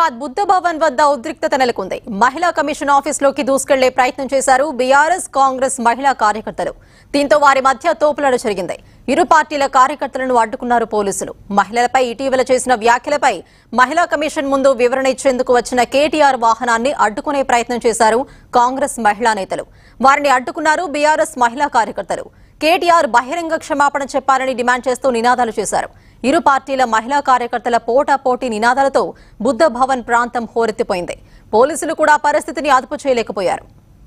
హైదరాబాద్ బుద్ధ భవన్ వద్ద ఉద్రిక్తత నెలకొంది మహిళా కమిషన్ ఆఫీసులోకి దూసుకెళ్లే ప్రయత్నం చేశారు బీఆర్ఎస్ కాంగ్రెస్ మహిళా కార్యకర్తలు దీంతో వారి మధ్య తోపులాట జరిగింది ఇరు పార్టీల కార్యకర్తలను అడ్డుకున్నారు పోలీసులు మహిళలపై ఇటీవల చేసిన వ్యాఖ్యలపై మహిళా కమిషన్ ముందు వివరణ ఇచ్చేందుకు వచ్చిన కేటీఆర్ వాహనాన్ని అడ్డుకునే ప్రయత్నం చేశారు కాంగ్రెస్ మహిళా నేతలు వారిని అడ్డుకున్నారు బీఆర్ఎస్ మహిళా కార్యకర్తలు కేటీఆర్ బహిరంగ క్షమాపణ చెప్పాలని డిమాండ్ చేస్తూ నినాదాలు చేశారు ఇరు పార్టీల మహిళా కార్యకర్తల పోటాపోటీ నినాదాలతో బుద్ధ భవన్ ప్రాంతం హోరెత్తిపోయింది పోలీసులు కూడా పరిస్థితిని అదుపు చేయలేకపోయారు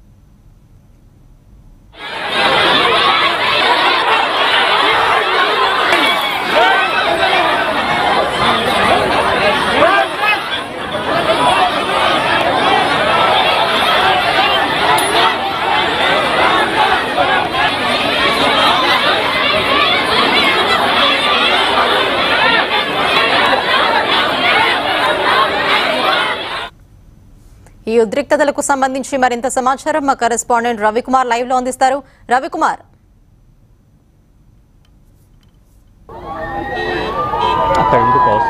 ఈ ఉద్రిక్తతలకు సంబంధించి మరింత సమాచారం మా కరెస్పాండెంట్ రవికుమార్ లైవ్ లో అందిస్తారు Ravikumar time to pass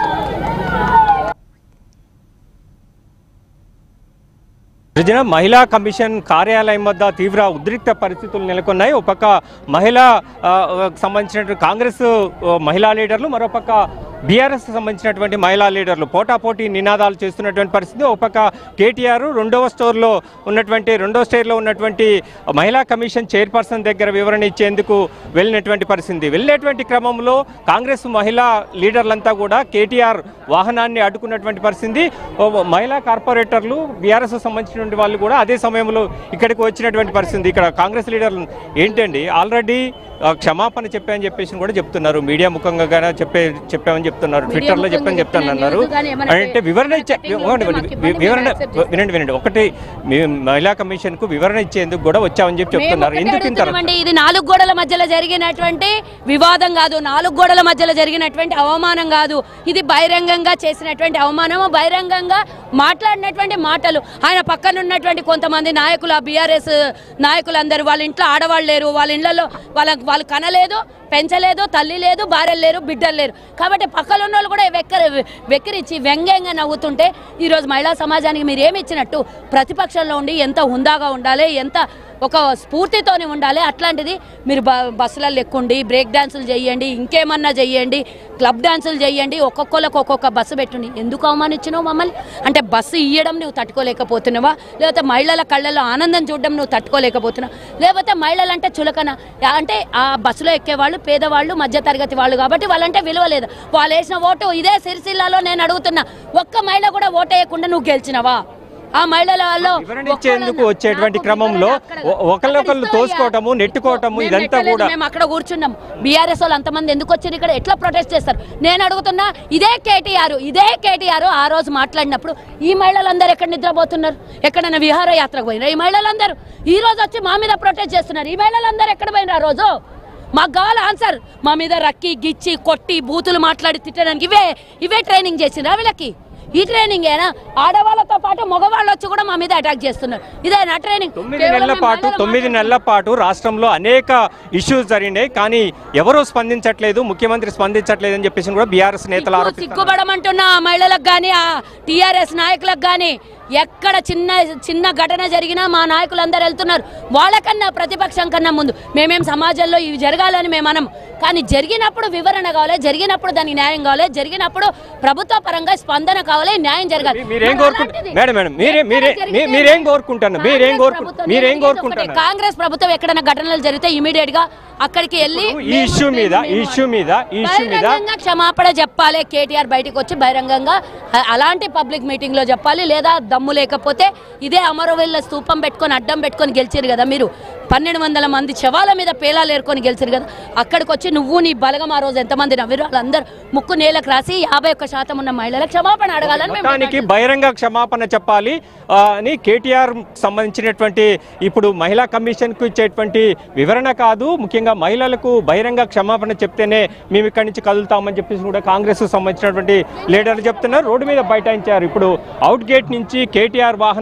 Srujana మహిళా కమిషన్ కార్యాలయం వద్ద తీవ్ర ఉద్రిక్త పరిస్థితులు నెలకొన్నాయి ఒక పక్క మహిళా ఆ, సంబంధించినటువంటి కాంగ్రెస్ ఆ, మహిళా లీడర్లు మరోపక్క బీఆర్ఎస్ సంబంధించినటువంటి మహిళా లీడర్లు పోటాపోటీ నినాదాలు చేస్తున్నటువంటి పరిస్థితి ఒక పక్క కేటీఆర్ రెండవ స్టోర్లో ఉన్నటువంటి రెండో స్టేర్లో ఉన్నటువంటి మహిళా కమిషన్ చైర్పర్సన్ దగ్గర వివరణ ఇచ్చేందుకు వెళ్ళినటువంటి పరిస్థితి వెళ్ళేటువంటి క్రమంలో కాంగ్రెస్ మహిళా లీడర్లంతా కూడా కేటీఆర్ వాహనాన్ని అడ్డుకున్నటువంటి పరిస్థితి ఓ మహిళా కార్పొరేటర్లు బీఆర్ఎస్ సంబంధించినటువంటి వాళ్ళు కూడా అదే సమయంలో ఇక్కడికి వచ్చినటువంటి పరిస్థితి ఇక్కడ కాంగ్రెస్ లీడర్లు ఏంటండి ఆల్రెడీ ఆ, క్షమాపణ చెప్పామని చెప్పేసి కూడా చెప్తున్నారు మీడియా ముఖంగా గానే చెప్పే చెప్పామని చెప్తున్నారు ట్విట్టర్లో చెప్పని చెప్తున్నారు అంటే వివరణ ఇచ్చే వినండి, వి- వివరణ వినండి వినండి ఒకటి మీ మహిళా కమిషన్ కు వివరణ ఇచ్చేందుకు కూడా వచ్చామని చెప్పి చెప్తున్నారు మేము ఎందుకు ఒకటే ఇంత అడుగుతున్నామండి, ఇది నాలుగు గోడల మధ్యలో జరిగినటువంటి వివాదం కాదు నాలుగు గోడల మధ్యలో జరిగినటువంటి అవమానం కాదు ఇది బహిరంగంగా చేసినటువంటి అవమానము బహిరంగంగా మాట్లాడినటువంటి మాటలు ఆయన పక్కన ఉన్నటువంటి కొంతమంది నాయకులు ఆ బీఆర్ఎస్ నాయకులందరూ వాళ్ళ ఇంట్లో ఆడవాళ్ళు లేరు వాళ్ళ ఇళ్లలో వాళ్ళ వాళ్ళు కనలేదు పెంచలేదు తల్లి లేదు భార్యలు లేరు బిడ్డలు లేరు కాబట్టి పక్కన ఉన్న వాళ్ళు కూడా వెక్కర వెక్కిరించి వ్యంగ్యంగా నవ్వుతుంటే ఈరోజు మహిళా సమాజానికి మీరు ఏమి ఇచ్చినట్టు ప్రతిపక్షంలో ఉండి ఎంత హుందాగా ఉండాలి ఎంత ఒక స్ఫూర్తితోనే ఉండాలి అట్లాంటిది మీరు బ బస్సులలో ఎక్కుండి బ్రేక్ డాన్సులు చేయండి ఇంకేమన్నా చేయండి క్లబ్ డాన్సులు చేయండి ఒక్కొక్కరికి ఒక్కొక్క బస్సు పెట్టుండి ఎందుకు అవమానించినావు మమ్మల్ని అంటే బస్సు ఇయ్యడం నువ్వు తట్టుకోలేకపోతున్నావా లేకపోతే మహిళల కళ్ళల్లో ఆనందం చూడడం నువ్వు తట్టుకోలేకపోతున్నావు లేకపోతే మహిళలు అంటే చులకన యా- అంటే ఆ బస్సులో ఎక్కేవాళ్ళు పేదవాళ్ళు మధ్యతరగతి వాళ్ళు కాబట్టి వాళ్ళంటే విలువ లేదు వాళ్ళు వేసిన ఓటు ఇదే సిరిసిల్లాలో నేను అడుగుతున్నా ఒక్క మహిళ కూడా ఓటు వేయకుండా నువ్వు గెలిచినవా ఆ మహిళలలో వివరణ ఇచ్చేందుకు వచ్చేటువంటి నాకు క్రమంలో వివరణ అక్కడ- ఒ- ఒకళ్ళొకళ్ళు అక్కడ ఇస్తావయ్యా. తోసుకోవటము నెట్టుకోవటము మేము ఇదంతా నెట్టలేదు, కూడా మేము అక్కడ కూర్చున్నాం బీఆర్ఎస్ వాళ్ళు అంతమంది ఎందుకు వచ్చారు ఇక్కడ ఎట్లా ప్రొటెస్ట్ చేస్తారు నేను అడుగుతున్నా ఇదే కేటీఆర్ ఇదే కేటీఆర్ ఆ రోజు మాట్లాడినప్పుడు ఈ మహిళలందరూ ఎక్కడ నిద్రపోతున్నారు ఎక్కడైనా విహారయాత్రకు పోయినారు ఈ మహిళలందరూ ఈ రోజు వచ్చి మా మీద ప్రొటెస్ట్ చేస్తున్నారు ఈ మహిళలందరూ ఎక్కడ పోయినారు ఆ రోజు మాకు కావాలి ఆన్సర్ మా మీద రక్కి గిచ్చి కొట్టి బూతులు మాట్లాడి తిట్టడానికి ఇవే ఇవే ట్రైనింగ్ చేసిండ్రా వీళ్ళకి ఈ ట్రైనింగ్ ఏనా ఆడవాళ్ళతో పాటు మగవాళ్ళు వచ్చి కూడా మా మీద అటాక్ చేస్తున్నారు ఇదేనా ట్రైనింగ్ తొమ్మిది కేవలం నెలల మేము పాటు మహిళలు తొమ్మిది మాట్లాడుతున్నాం. నెలల పాటు రాష్ట్రంలో అనేక ఇష్యూస్ జరిగినాయి కానీ ఎవరూ స్పందించట్లేదు ముఖ్యమంత్రి స్పందించట్లేదు అని చెప్పేసి కూడా బీఆర్ఎస్ నేతలు సిగ్గు- ఆరోపిస్తున్నారు సిగ్గుపడమంటున్న ఆ మహిళలకు కానీ ఆ టీఆర్ఎస్ నాయకులకు కానీ ఎక్కడ చిన్న చిన్న ఘటన జరిగినా మా నాయకులందరూ వెళ్తున్నారు వాళ్ళకన్నా ప్రతిపక్షం కన్నా ముందు మేమేం సమాజంలో ఇవి జరగాలని మేము అనం కానీ జరిగినప్పుడు వివరణ కావాలి జరిగినప్పుడు దానికి న్యాయం కావాలి జరిగినప్పుడు ప్రభుత్వ పరంగా స్పందన కావాలి న్యాయం జరగాలి మీ- మీరేం మరి కోరుకుంటు- అలాంటిది మేడం, మేడం, మీరే- ఎక్కడ మీరే- జరిగితే మీ- మీరేం కోరుకుంటున్నారు? మీరేం కాంగ్రెస్ కోరుకు- ప్రభుత్వం మీరేం జరిగేది ఒకటే. కోరుకుంటున్నారు? కాంగ్రెస్ ప్రభుత్వం ఎక్కడైనా ఘటనలు జరిగితే ఇమీడియట్ గా అక్కడికి వెళ్ళి ఇప్పుడు ఈ మేము- ఇష్యూ మీద ఈ మేము- ఇష్యూ మీద ఈ ఇష్యూ మీద బహిరంగంగా క్షమాపణ చెప్పాలి కేటీఆర్ బయటకు వచ్చి బహిరంగంగా అ- అలాంటి పబ్లిక్ మీటింగ్ లో చెప్పాలి లేదా దమ్ము లేకపోతే ఇదే అమరవీళ్ళ స్తూపం పెట్టుకొని అడ్డం పెట్టుకొని గెలిచారు కదా మీరు పన్నెండు వందల మంది శవాల మీద పేలాలు ఏరుకొని గెలిచారు కదా అక్కడికి వచ్చి నువ్వు నీ బలగం ఆ రోజు ఎంతమంది నవ్విరు వాళ్ళందరూ ముక్కు నేలకు రాసి యాభై ఒక్క శాతం ఉన్న మహిళలకు క్షమాపణ అడగాలని మేము మొత్తానికి బహిరంగ క్షమాపణ చెప్పాలి ఆ, అని కేటీఆర్ సంబంధించినటువంటి ఇప్పుడు మహిళా కమిషన్ కు ఇచ్చేటువంటి వివరణ కాదు ముఖ్యంగా మహిళలకు బహిరంగ క్షమాపణ చెప్తేనే మేము ఇక్కడి నుంచి కదులుతామని చెప్పేసి కూడా కాంగ్రెస్ సంబంధించినటువంటి లీడర్లు చెప్తున్నారు రోడ్డు మీద బైఠాయించారు ఇప్పుడు అవుట్ గేట్ నుంచి కేటీఆర్ వాహనము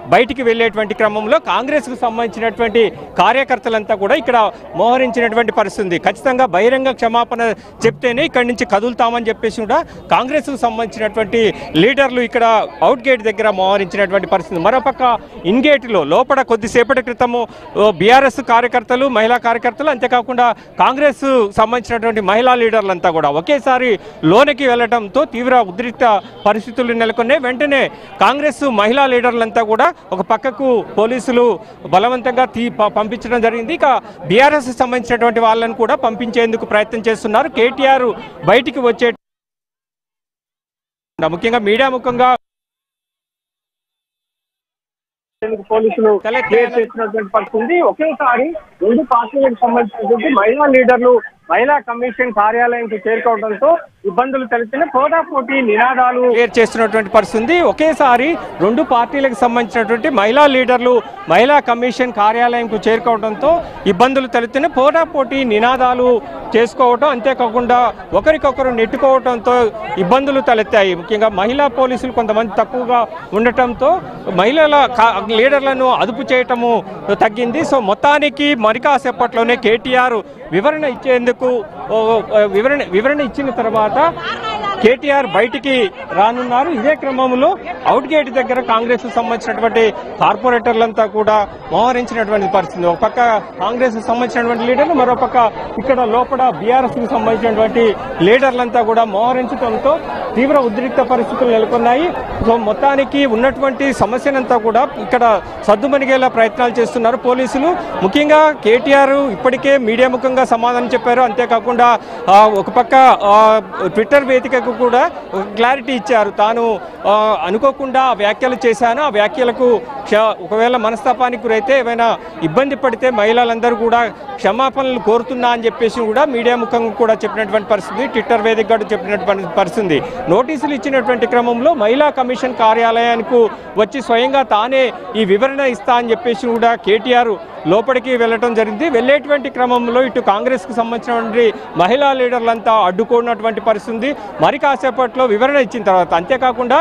బయటికి వెళ్ళేటువంటి క్రమంలో కాంగ్రెస్కు సంబంధించినటువంటి కార్యకర్తలంతా కూడా ఇక్కడ మోహరించినటువంటి పరిస్థితి ఉంది ఖచ్చితంగా బహిరంగ క్షమాపణ చెప్తేనే ఇక్కడి నుంచి కదులుతామని చెప్పేసి కూడా కాంగ్రెస్కు సంబంధించినటువంటి లీడర్లు ఇక్కడ అవుట్ గేట్ దగ్గర మోహరించినటువంటి పరిస్థితి మరోపక్క ఇన్ గేట్లో లోపల కొద్దిసేపటి క్రితము బీఆర్ఎస్ కార్యకర్తలు మహిళా కార్యకర్తలు అంతేకాకుండా కాంగ్రెస్ సంబంధించినటువంటి మహిళా లీడర్లంతా కూడా ఒకేసారి లోనికి వెళ్లడంతో తీవ్ర ఉద్రిక్త పరిస్థితులు నెలకొన్నాయి వెంటనే కాంగ్రెస్ మహిళా లీడర్లంతా కూడా ఒక పక్కకు పోలీసులు బలవంతంగా తీ ప- పంపించడం జరిగింది ఇక బీఆర్ఎస్ సంబంధించినటువంటి వాళ్ళని కూడా పంపించేందుకు ప్రయత్నం చేస్తున్నారు కేటీఆర్ బయటికి వచ్చే ముఖ్యంగా మీడియా ముఖంగా పోలీసులు క్లియర్ చేసినటువంటి పరిస్థితి ఉంది. ఒకేసారి రెండు పార్టీలకు సంబంధించినటువంటి మహిళా లీడర్లు మహిళా కమిషన్ కార్యాలయానికి చేరుకోవడంతో ఇబ్బందులు తెలిసిన పోటాపోటీ నినాదాలు క్లియర్ చేస్తున్నటువంటి పరిస్థితి ఉంది. ఒకేసారి రెండు పార్టీలకు సంబంధించినటువంటి మహిళా లీడర్లు మహిళా కమిషన్ కార్యాలయంకు చేరుకోవడంతో ఇబ్బందులు తలెత్తిన పోటాపోటీ నినాదాలు చేసుకోవటం అంతేకాకుండా ఒకరికొకరు నెట్టుకోవడంతో ఇబ్బందులు తలెత్తాయి ముఖ్యంగా మహిళా పోలీసులు కొంతమంది తక్కువగా ఉండటంతో మహిళల కా- లీడర్లను అదుపు చేయటము తగ్గింది సో మొత్తానికి మరి కాసేపట్లోనే కేటీఆర్ వివరణ ఇచ్చేందుకు ఓ, ఓ, వివరణ వివరణ ఇచ్చిన తర్వాత కేటీఆర్ బయటికి రానున్నారు ఇదే క్రమంలో అవుట్ గేట్ దగ్గర కాంగ్రెస్ సంబంధించినటువంటి కార్పొరేటర్లంతా కూడా మోహరించినటువంటి పరిస్థితి ఒక పక్క కాంగ్రెస్ సంబంధించినటువంటి లీడర్లు మరో పక్క ఇక్కడ లోపల బీఆర్ఎస్ కి సంబంధించినటువంటి లీడర్లంతా కూడా మోహరించడంతో తీవ్ర ఉద్రిక్త పరిస్థితులు నెలకొన్నాయి సో మొత్తానికి ఉన్నటువంటి సమస్యనంతా కూడా ఇక్కడ సద్దుమణిగేలా ప్రయత్నాలు చేస్తున్నారు పోలీసులు ముఖ్యంగా కేటీఆర్ ఇప్పటికే మీడియా ముఖంగా సమాధానం చెప్పారు అంతేకాకుండా ఆ, ఒక పక్క ఆ, ట్విట్టర్ వేదికకు కూడా ఒక క్లారిటీ ఇచ్చారు తాను ఆ, అనుకోకుండా ఆ వ్యాఖ్యలు చేశాను ఆ వ్యాఖ్యలకు క్ష- ఒకవేళ మనస్తాపానికి గురైతే ఏమైనా ఇబ్బంది పడితే మహిళలందరూ కూడా క్షమాపణలు కోరుతున్నా అని చెప్పేసి కూడా మీడియా ముఖంగా కూడా చెప్పినటువంటి పరిస్థితి ట్విట్టర్ వేదిక కూడా చెప్పినటువంటి పరిస్థితి నోటీసులు ఇచ్చినటువంటి క్రమంలో మహిళా కమిషన్ కార్యాలయానికి వచ్చి స్వయంగా తానే ఈ వివరణ ఇస్తా అని చెప్పేసి కూడా కేటీఆర్ లోపలికి వెళ్ళటం జరిగింది వెళ్ళేటువంటి క్రమంలో ఇటు కాంగ్రెస్ కు సంబంధించినటువంటి మహిళా లీడర్లంతా అడ్డుకున్నటువంటి పరిస్థితి ఉంది. మరి కాసేపట్లో వివరణ ఇచ్చిన తర్వాత అంతేకాకుండా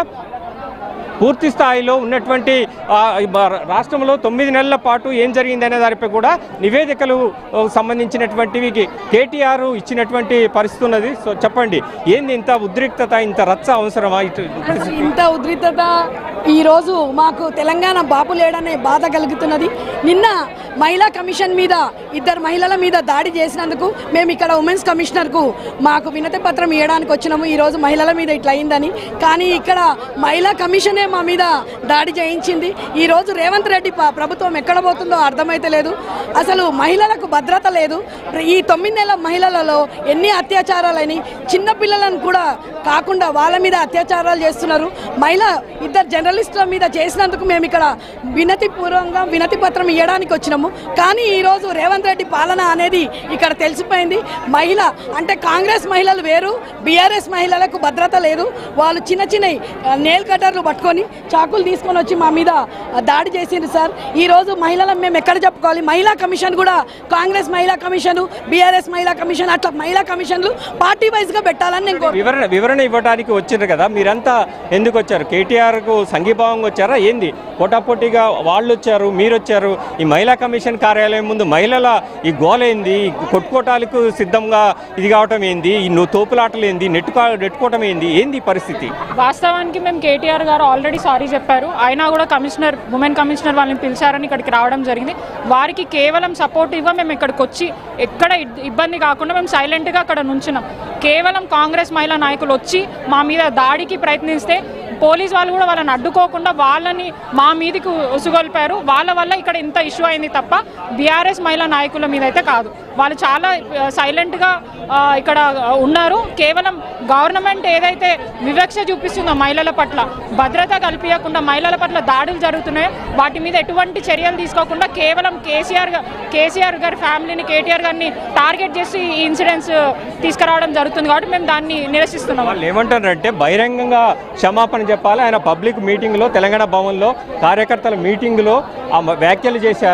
పూర్తి స్థాయిలో ఉన్నటువంటి ఆ, ఈ బ- రాష్ట్రంలో తొమ్మిది నెలల పాటు ఏం జరిగిందనే దానిపై కూడా నివేదికలు ఆ, సంబంధించినటువంటివి కేటీఆర్ ఇచ్చినటువంటి పరిస్థితి ఉన్నది సో చెప్పండి ఏంది ఇంత ఉద్రిక్తత ఇంత రచ్చ అవసరమా ఇటు అసలు ఇంత ఉద్రిక్తత ఈరోజు మాకు తెలంగాణ బాపు లేడనే బాధ కలుగుతున్నది నిన్న మహిళా కమిషన్ మీద ఇద్దరు మహిళల మీద దాడి చేసినందుకు మేము ఇక్కడ ఉమెన్స్ కమిషనర్కు మాకు వినతి పత్రం ఇవ్వడానికి వచ్చినాము ఈరోజు మహిళల మీద ఇట్లా అయిందని కానీ ఇక్కడ మహిళా కమిషనే మా మీద దాడి చేయించింది ఈరోజు రేవంత్ రెడ్డి ప- ప్రభుత్వం ఎక్కడ పోతుందో అర్థమైతే లేదు అసలు మహిళలకు భద్రత లేదు ఈ తొమ్మిది నెలల మహిళలలో ఎన్ని అత్యాచారాలని చిన్న పిల్లలను కూడా కాకుండా వాళ్ళ మీద అత్యాచారాలు చేస్తున్నారు మహిళ ఇద్దరు జర్నలిస్టుల మీద చేసినందుకు మేము ఇక్కడ వినతి పూర్వంగా వినతి పత్రం ఇవ్వడానికి వచ్చినాము కానీ ఈరోజు రేవంత్ రెడ్డి పాలన అనేది ఇక్కడ తెలిసిపోయింది మహిళ అంటే కాంగ్రెస్ మహిళలు వేరు బీఆర్ఎస్ మహిళలకు భద్రత లేదు వాళ్ళు చిన్న చిన్న నేల్ కట్టర్లు పట్టుకొని చాకులు తీసుకొని వచ్చి మా మీద ఆ, దాడి చేసిండ్రు సార్ ఈ రోజు మహిళలను మేము ఎక్కడ చెప్పుకోవాలి మహిళా కమిషన్ కూడా కాంగ్రెస్ మహిళా కమిషన్ బీఆర్ఎస్ మహిళా కమిషన్ అట్లా మహిళా కమిషన్లు పార్టీ వైజ్ గా పెట్టాలని నేను కోరుకుంటున్నాను. వివరణ వివరణ ఇవ్వడానికి వచ్చిండ్రు కదా మీరంతా ఎందుకు వచ్చారు కేటీఆర్ కు సంఘీభావంగా వచ్చారా ఏంది పోటాపోటీగా వాళ్ళు వచ్చారు మీరు వచ్చారు ఈ మహిళా కమిషన్ కార్యాలయం ముందు మహిళల ఈ గోలేంది ఈ కొట్టుకోటాలకు సిద్ధంగా ఇది కావటం ఏంది ఈ నో- తోపులాటలు ఏంది నెట్టుకో నెట్టుకోవటం ఏంది ఏంది ఈ పరిస్థితి వాస్తవానికి మేము కేటీఆర్ గారు ఆల్రెడీ సారీ చెప్పారు అయినా కూడా కమిషనర్ ఉమెన్ కమిషనర్ వాళ్ళని పిలిచారని ఇక్కడికి రావడం జరిగింది వారికి కేవలం సపోర్టివ్గా మేము ఇక్కడికి వచ్చి ఎక్కడ ఇబ్- ఇబ్బంది కాకుండా మేము సైలెంట్గా అక్కడ నుంచున్నాం కేవలం కాంగ్రెస్ మహిళా నాయకులు వచ్చి మా మీద దాడికి ప్రయత్నిస్తే పోలీస్ వాళ్ళు కూడా వాళ్ళని అడ్డుకోకుండా వాళ్ళని మా మీదకి ఉసుగొల్పారు వాళ్ళ వల్ల ఇక్కడ ఇంత ఇష్యూ అయింది తప్ప బీఆర్ఎస్ మహిళా నాయకుల మీద అయితే కాదు వాళ్ళు చాలా ఆ, సైలెంట్గా ఆ, ఇక్కడ ఉన్నారు కేవలం గవర్నమెంట్ ఏదైతే వివక్ష చూపిస్తుందో మహిళల పట్ల భద్రత కల్పించకుండా మహిళల పట్ల దాడులు జరుగుతున్నాయో వాటి మీద ఎటువంటి చర్యలు తీసుకోకుండా కేవలం కేసీఆర్ గా- కేసీఆర్ గారి ఫ్యామిలీని కేటీఆర్ గారిని టార్గెట్ చేసి ఈ ఇన్సిడెంట్స్ తీసుకురావడం జరుగుతుంది కాబట్టి మేము దాన్ని నిరసిస్తున్నాం వాళ్ళు ఏమంటారంటే బహిరంగంగా క్షమాపణ చెప్పాలి ఆయన పబ్లిక్ మీటింగ్లో తెలంగాణ భవన్లో కార్యకర్తల మీటింగ్లో ఆ మ- వ్యాఖ్యలు చేశారు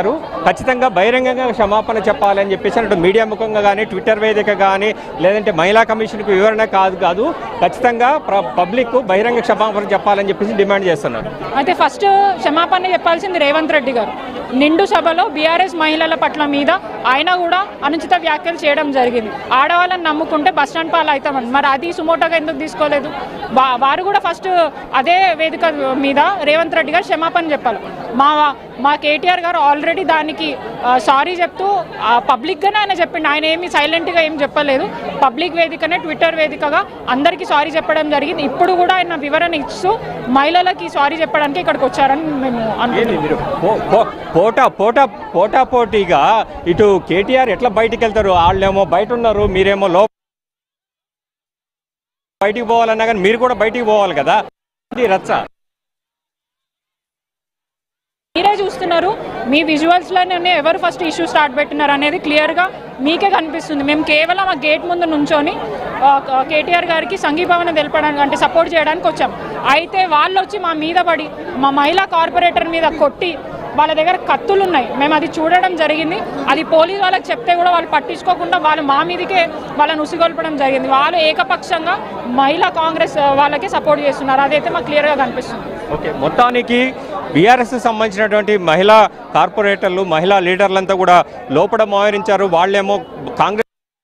ఖచ్చితంగా బహిరంగంగా క్షమాపణ చెప్పాలని చెప్పేసి అటు మీడియా ముఖంగా కానీ ట్విట్టర్ వేదిక కానీ లేదంటే మహిళా కమిషన్కు వివరణ కాదు కాదు ఖచ్చితంగా ప్ర- పబ్లిక్ బహిరంగ క్షమాపణ చెప్పాలని చెప్పేసి డిమాండ్ చేస్తున్నారు అయితే ఫస్ట్ క్షమాపణ చెప్పాల్సింది రేవంత్ రెడ్డి గారు నిండు సభలో బీఆర్ఎస్ మహిళల పట్ల మీద ఆయన కూడా అనుచిత వ్యాఖ్యలు చేయడం జరిగింది ఆడవాళ్ళని నమ్ముకుంటే బస్ స్టాండ్ పాలు అవుతామని మరి అది సుమోటోగా ఎందుకు తీసుకోలేదు వా- వారు కూడా ఫస్ట్ అదే వేదిక మీద రేవంత్ రెడ్డి గారు క్షమాపణ చెప్పాలి మా మా కేటీఆర్ గారు ఆల్రెడీ దానికి సారీ చెప్తూ ఆ, పబ్లిక్గానే ఆయన చెప్పిండు ఆయన ఏమి సైలెంట్గా ఏం చెప్పలేదు పబ్లిక్ వేదికనే ట్విట్టర్ వేదికగా అందరికీ సారీ చెప్పడం జరిగింది ఇప్పుడు కూడా ఆయన వివరణ ఇస్తూ మహిళలకి సారీ చెప్పడానికి ఇక్కడికి వచ్చారని మేము ఏంటి అనుకుంటున్నాం మీరు పో- పో- పోటా పోటా పోటా పోటీగా ఇటు కేటీఆర్ ఎట్లా బయటికి వెళ్తారు వాళ్ళేమో బయట ఉన్నారు మీరేమో లో బయటికి పోవాలన్నా కానీ మీరు కూడా బయటికి పోవాలి కదా ఇది రచ్చ మీరే చూస్తున్నారు మీ విజువల్స్లోనే ఎవరు ఫస్ట్ ఇష్యూ స్టార్ట్ పెట్టినారు అనేది క్లియర్గా మీకే కనిపిస్తుంది మేము కేవలం ఆ గేట్ ముందు నుంచొని ఆ, ఆ, కేటీఆర్ గారికి సంఘీభావన తెలపడానికి అంటే సపోర్ట్ చేయడానికి వచ్చాం అయితే వాళ్ళు వచ్చి మా మీద పడి మా మహిళా కార్పొరేటర్ మీద కొట్టి వాళ్ళ దగ్గర కత్తులు ఉన్నాయి మేము అది చూడడం జరిగింది అది పోలీసు వాళ్ళకి చెప్తే కూడా వాళ్ళు పట్టించుకోకుండా వాళ్ళు మా మీదకే వాళ్ళని ఉసిగొల్పడం జరిగింది వాళ్ళు ఏకపక్షంగా మహిళా కాంగ్రెస్ వాళ్ళకి సపోర్ట్ చేస్తున్నారు అదైతే మాకు క్లియర్గా కనిపిస్తుంది ఓకే మొత్తానికి బీఆర్ఎస్ సంబంధించినటువంటి మహిళా కార్పొరేటర్లు మహిళా లీడర్లంతా కూడా లోపల మోహరించారు వాళ్ళేమో కాంగ్రెస్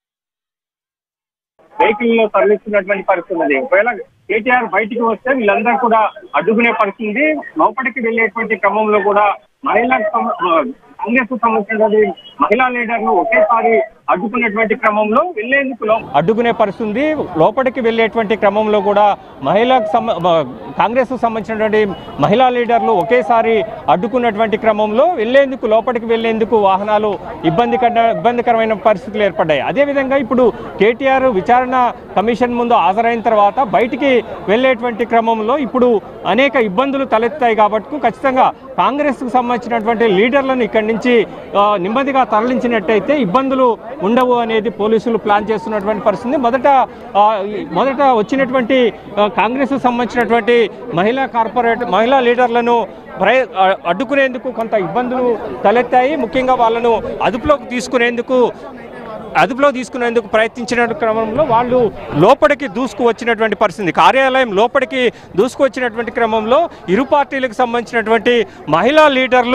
వెహికల్ లో తరలిస్తున్నటువంటి పరిస్థితి ఉంది ఒకవేళ కేటీఆర్ బయటికి వస్తే వీళ్ళందరూ కూడా అడ్డుకునే పరిస్థితి ఉంది లోపలికి వెళ్ళేటువంటి క్రమంలో కూడా మహిళా సమ- ఆ, కాంగ్రెస్ కు సంబంధించినటువంటి మహిళా లీడర్లు ఒకేసారి అడ్డుకున్నటువంటి క్రమంలో వెళ్లేందుకు లో- అడ్డుకునే పరిస్థితి ఉంది లోపలికి వెళ్ళేటువంటి క్రమంలో కూడా మహిళకు సంబ మ- కాంగ్రెస్కు సంబంధించినటువంటి మహిళా లీడర్లు ఒకేసారి అడ్డుకున్నటువంటి క్రమంలో వెళ్లేందుకు లోపలికి వెళ్లేందుకు వాహనాలు ఇబ్బందికర ఇబ్బందికరమైన పరిస్థితులు ఏర్పడ్డాయి అదేవిధంగా ఇప్పుడు కేటీఆర్ విచారణ కమిషన్ ముందు హాజరైన తర్వాత బయటికి వెళ్ళేటువంటి క్రమంలో ఇప్పుడు అనేక ఇబ్బందులు తలెత్తాయి కాబట్టి ఖచ్చితంగా కాంగ్రెస్కు సంబంధించినటువంటి లీడర్లను ఇక్కడి నుంచి ఆ, నెమ్మదిగా తరలించినట్టయితే ఇబ్బందులు ఉండవు అనేది పోలీసులు ప్లాన్ చేస్తున్నటువంటి పరిస్థితి మొదట ఆ, ఈ మొదట వచ్చినటువంటి ఆ, కాంగ్రెస్కు సంబంధించినటువంటి మహిళా కార్పొరేట్ మహిళా లీడర్లను ప్రయ ఆ, అడ్డుకునేందుకు కొంత ఇబ్బందులు తలెత్తాయి ముఖ్యంగా వాళ్ళను అదుపులోకి తీసుకునేందుకు అదుపులో తీసుకునేందుకు ప్రయత్నించిన క్రమంలో వాళ్ళు లోపలికి దూసుకు వచ్చినటువంటి పరిస్థితి కార్యాలయం లోపలికి దూసుకు వచ్చినటువంటి క్రమంలో ఇరు పార్టీలకు సంబంధించినటువంటి మహిళా లీడర్లు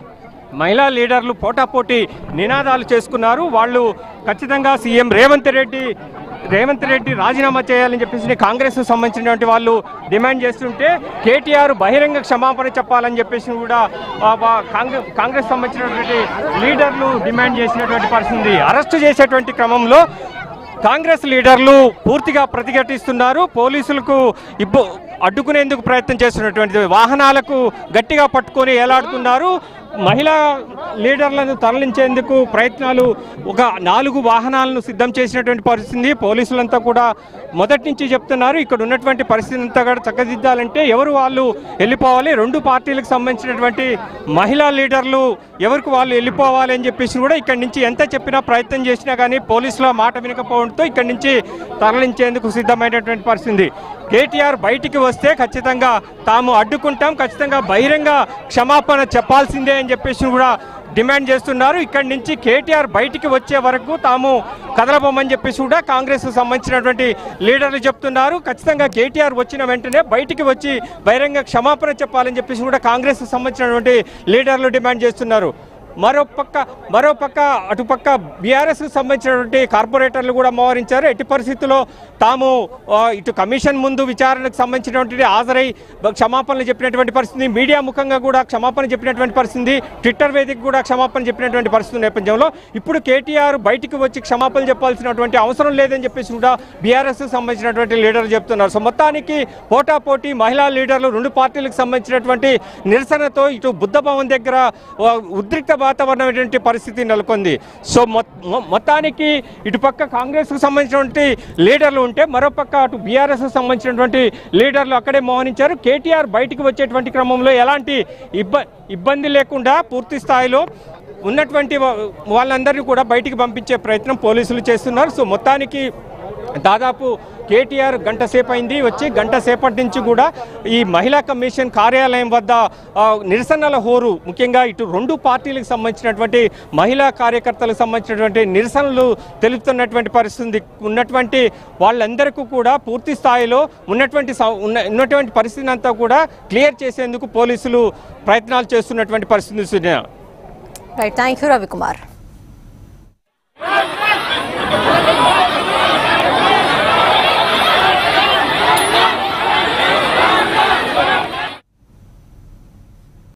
మహిళా లీడర్లు పోటాపోటీ నినాదాలు చేసుకున్నారు వాళ్ళు ఖచ్చితంగా సీఎం రేవంత్ రెడ్డి రేవంత్ రెడ్డి రాజీనామా చేయాలని చెప్పేసి కాంగ్రెస్ సంబంధించినటువంటి వాళ్ళు డిమాండ్ చేస్తుంటే కేటీఆర్ బహిరంగ క్షమాపణ చెప్పాలని చెప్పేసి కూడా ఆ, వా- కాంగ్రెస్ కాంగ్రెస్ సంబంధించినటువంటి లీడర్లు డిమాండ్ చేసినటువంటి పరిస్థితి ఉంది. అరెస్టు చేసేటువంటి క్రమంలో కాంగ్రెస్ లీడర్లు పూర్తిగా ప్రతిఘటిస్తున్నారు పోలీసులకు ఇబ్బ అడ్డుకునేందుకు ప్రయత్నం చేస్తున్నటువంటి వాహనాలకు గట్టిగా పట్టుకొని ఏలాడుతున్నారు మహిళా లీడర్లను తరలించేందుకు ప్రయత్నాలు ఒక నాలుగు వాహనాలను సిద్ధం చేసినటువంటి పరిస్థితి పోలీసులంతా కూడా మొదటి నుంచి చెప్తున్నారు ఇక్కడ ఉన్నటువంటి పరిస్థితి అంతా కూడా చక్కదిద్దాలంటే ఎవరు వాళ్ళు వెళ్ళిపోవాలి రెండు పార్టీలకు సంబంధించినటువంటి మహిళా లీడర్లు ఎవరికి వాళ్ళు వెళ్ళిపోవాలి అని చెప్పేసి కూడా ఇక్కడి నుంచి ఎంత చెప్పినా ప్రయత్నం చేసినా కానీ పోలీసుల మాట వినకపోవడంతో ఇక్కడి నుంచి తరలించేందుకు సిద్ధమైనటువంటి పరిస్థితి కేటీఆర్ బయటికి వస్తే ఖచ్చితంగా తాము అడ్డుకుంటాం ఖచ్చితంగా బహిరంగ క్షమాపణ చెప్పాల్సిందే అని చెప్పేసి కూడా డిమాండ్ చేస్తున్నారు ఇక్కడి నుంచి కేటీఆర్ బయటికి వచ్చే వరకు తాము కదలబోమని చెప్పేసి కూడా కాంగ్రెస్ సంబంధించినటువంటి లీడర్లు చెప్తున్నారు ఖచ్చితంగా కేటీఆర్ వచ్చిన వెంటనే బయటికి వచ్చి బహిరంగ క్షమాపణ చెప్పాలని చెప్పేసి కూడా కాంగ్రెస్ సంబంధించినటువంటి లీడర్లు డిమాండ్ చేస్తున్నారు మరో పక్క మరో పక్క అటుపక్క బీఆర్ఎస్కి సంబంధించినటువంటి కార్పొరేటర్లు కూడా మోహరించారు ఎట్టి పరిస్థితుల్లో తాము ఆ, ఇటు కమిషన్ ముందు విచారణకు సంబంధించినటువంటి హాజరై బ- క్షమాపణలు చెప్పినటువంటి పరిస్థితి మీడియా ముఖంగా కూడా క్షమాపణ చెప్పినటువంటి పరిస్థితి ట్విట్టర్ వేదిక కూడా క్షమాపణ చెప్పినటువంటి పరిస్థితి నేపథ్యంలో ఇప్పుడు కేటీఆర్ బయటికి వచ్చి క్షమాపణలు చెప్పాల్సినటువంటి అవసరం లేదని చెప్పేసి కూడా బీఆర్ఎస్ సంబంధించినటువంటి లీడర్లు చెప్తున్నారు సో మొత్తానికి పోటాపోటీ మహిళా లీడర్లు రెండు పార్టీలకు సంబంధించినటువంటి నిరసనతో ఇటు బుద్ధ భవన్ దగ్గర ఆ, ఉద్రిక్త వాతావరణమైనటువంటి పరిస్థితి నెలకొంది సో మొ- మొ- మొత్తానికి ఇటుపక్క కాంగ్రెస్కు సంబంధించినటువంటి లీడర్లు ఉంటే మరోపక్క అటు బీఆర్ఎస్ సంబంధించినటువంటి లీడర్లు అక్కడే మోహరించారు కేటీఆర్ బయటికి వచ్చేటువంటి క్రమంలో ఎలాంటి ఇబ్బ ఇబ్బంది లేకుండా పూర్తి స్థాయిలో ఉన్నటువంటి వా- వాళ్ళందరినీ కూడా బయటికి పంపించే ప్రయత్నం పోలీసులు చేస్తున్నారు సో మొత్తానికి దాదాపు కేటీఆర్ గంట సేపు అయింది వచ్చి గంట సేపటి నుంచి కూడా ఈ మహిళా కమిషన్ కార్యాలయం వద్ద ఆ, నిరసనల హోరు ముఖ్యంగా ఇటు రెండు పార్టీలకు సంబంధించినటువంటి మహిళా కార్యకర్తలకు సంబంధించినటువంటి నిరసనలు తెలుపుతున్నటువంటి పరిస్థితి ఉన్నటువంటి వాళ్ళందరికీ కూడా పూర్తి స్థాయిలో ఉన్నటువంటి స- ఉన్న ఉన్నటువంటి పరిస్థితిని అంతా కూడా క్లియర్ చేసేందుకు పోలీసులు ప్రయత్నాలు చేస్తున్నటువంటి పరిస్థితి Sujana right thank you Ravikumar